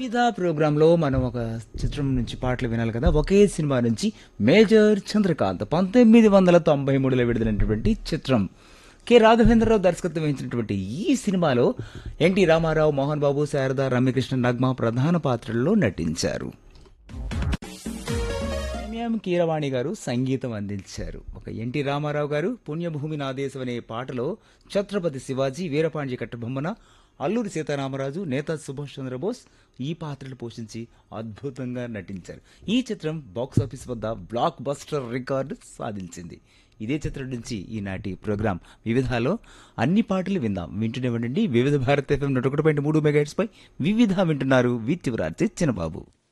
వివిధ ప్రోగ్రాంలో మనం ఒక చిత్రం నుంచి పాటలు వినాలి కదా ఒకే సినిమా నుంచి మేజర్ చంద్రకాంత్ పంతొమ్మిది వందల తొంభై మూడులో విడుదలైనటువంటి చిత్రం కె రాఘవేంద్రరావు దర్శకత్వం వహించినటువంటి ఈ సినిమాలో ఎన్టీ రామారావు మోహన్ బాబు శారద రమ్యకృష్ణ నగ్మ ప్రధాన పాత్రల్లో నటించారు ఎంఎం కీరవాణి గారు సంగీతం అందించారు ఒక ఎన్టీ రామారావు గారు పుణ్యభూమి నాదేశం అనే పాటలో ఛత్రపతి శివాజీ వీరపాండ్య కట్టబొమ్మన అల్లూరి సీతారామరాజు నేత సుభాష్ చంద్రబోస్ ఈ పాత్రలు పోషించి అద్భుతంగా నటించారు ఈ చిత్రం బాక్స్ ఆఫీస్ వద్ద బ్లాక్ బస్టర్ రికార్డు సాధించింది ఇదే చిత్రం నుంచి ఈనాటి ప్రోగ్రాం వివిధలో అన్ని పాటలు విందాం వింటూనే ఉండండి వివిధ భారత ఎఫ్ఎం నూట ఒకటి పాయింట్ మూడు మెగాహెట్స్ పై వివిధ వింటున్నారు విత్ చిన్నబాబు